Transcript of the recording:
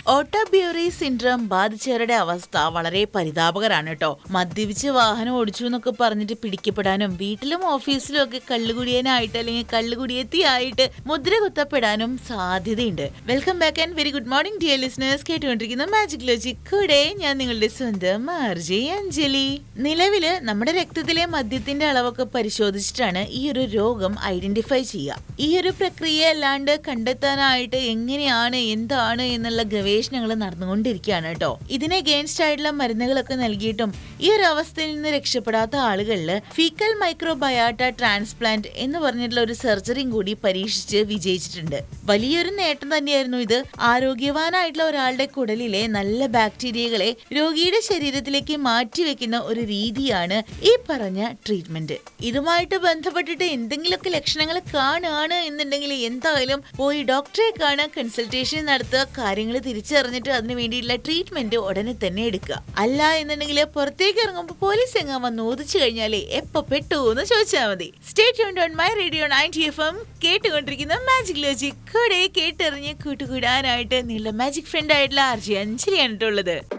ഓട്ടോബ്യൂറി syndrome ബാധിച്ചവരുടെ അവസ്ഥ വളരെ പരിതാപകരാണ് കേട്ടോ മദ്യപിച്ച് വാഹനം ഓടിച്ചു എന്നൊക്കെ പറഞ്ഞിട്ട് പിടിക്കപ്പെടാനും വീട്ടിലും ഓഫീസിലും ഒക്കെ കള്ളുകുടിയനായിട്ട് അല്ലെങ്കിൽ കള്ളുകുടിയെത്തിയായിട്ട് മുദ്ര കുത്തപ്പെടാനും സാധ്യതയുണ്ട് welcome back and very good morning dear listeners കേട്ടുകൊണ്ടിരിക്കുന്ന മാജിക് ലോജിക് കൂടെ ഞാൻ നിങ്ങളുടെ സ്വന്തം ആർജെ അഞ്ജലി നിലവില് നമ്മുടെ രക്തത്തിലെ മദ്യത്തിന്റെ അളവൊക്കെ പരിശോധിച്ചിട്ടാണ് ഈ ഒരു രോഗം ഐഡന്റിഫൈ ചെയ്യുക ഈ ഒരു പ്രക്രിയ അല്ലാണ്ട് കണ്ടെത്താനായിട്ട് എങ്ങനെയാണ് എന്താണ് എന്നുള്ള ഗവേഷണങ്ങൾ നടന്നുകൊണ്ടിരിക്കുകയാണ് കേട്ടോ ഇതിന് അഗേൻസ്റ്റ് ആയിട്ടുള്ള മരുന്നുകളൊക്കെ നൽകിയിട്ടും ഈ ഒരു അവസ്ഥയിൽ നിന്ന് രക്ഷപ്പെടാത്ത ആളുകളിൽ ഫീക്കൽ മൈക്രോബയാട്ട ട്രാൻസ്പ്ലാന്റ് എന്ന് പറഞ്ഞിട്ടുള്ള ഒരു സർജറിയും കൂടി പരീക്ഷിച്ച് വിജയിച്ചിട്ടുണ്ട് വലിയൊരു നേട്ടം തന്നെയായിരുന്നു ഇത് ആരോഗ്യവാനായിട്ടുള്ള ഒരാളുടെ കുടലിലെ നല്ല ബാക്ടീരിയകളെ രോഗിയുടെ ശരീരത്തിലേക്ക് മാറ്റിവെക്കുന്ന ഒരു രീതിയാണ് ഈ പറഞ്ഞ ട്രീറ്റ്മെന്റ് ഇതുമായിട്ട് ബന്ധപ്പെട്ടിട്ട് എന്തെങ്കിലുമൊക്കെ ലക്ഷണങ്ങൾ കാണുകയാണ് എന്നുണ്ടെങ്കിൽ എന്തായാലും പോയി ഡോക്ടറെ കാണാൻ കൺസൾട്ടേഷൻ നടത്തുക കാര്യങ്ങൾ തിരിച്ചറിഞ്ഞിട്ട് അതിന് വേണ്ടിയിട്ടുള്ള ട്രീറ്റ്മെന്റ് ഉടനെ തന്നെ എടുക്കുക അല്ല എന്നുണ്ടെങ്കിൽ പുറത്തേക്ക് ഇറങ്ങുമ്പോൾ പോലീസ് എങ്ങാൻ വന്ന് ഓദിച്ചു കഴിഞ്ഞാലേ എപ്പോ പെട്ടു എന്ന് ചോദിച്ചാൽ മതി state on my radio ninety F M കേട്ടുകൊണ്ടിരിക്കുന്ന മാജിക് ലോജിക് കൂടെ കേട്ടറിഞ്ഞ് കൂട്ടുകൂടാനായിട്ട് നിങ്ങളുടെ മാജിക് ഫ്രണ്ട് ആയിട്ടുള്ള ആർജി അഞ്ചലിയാണ് കേട്ടോ ഉള്ളത്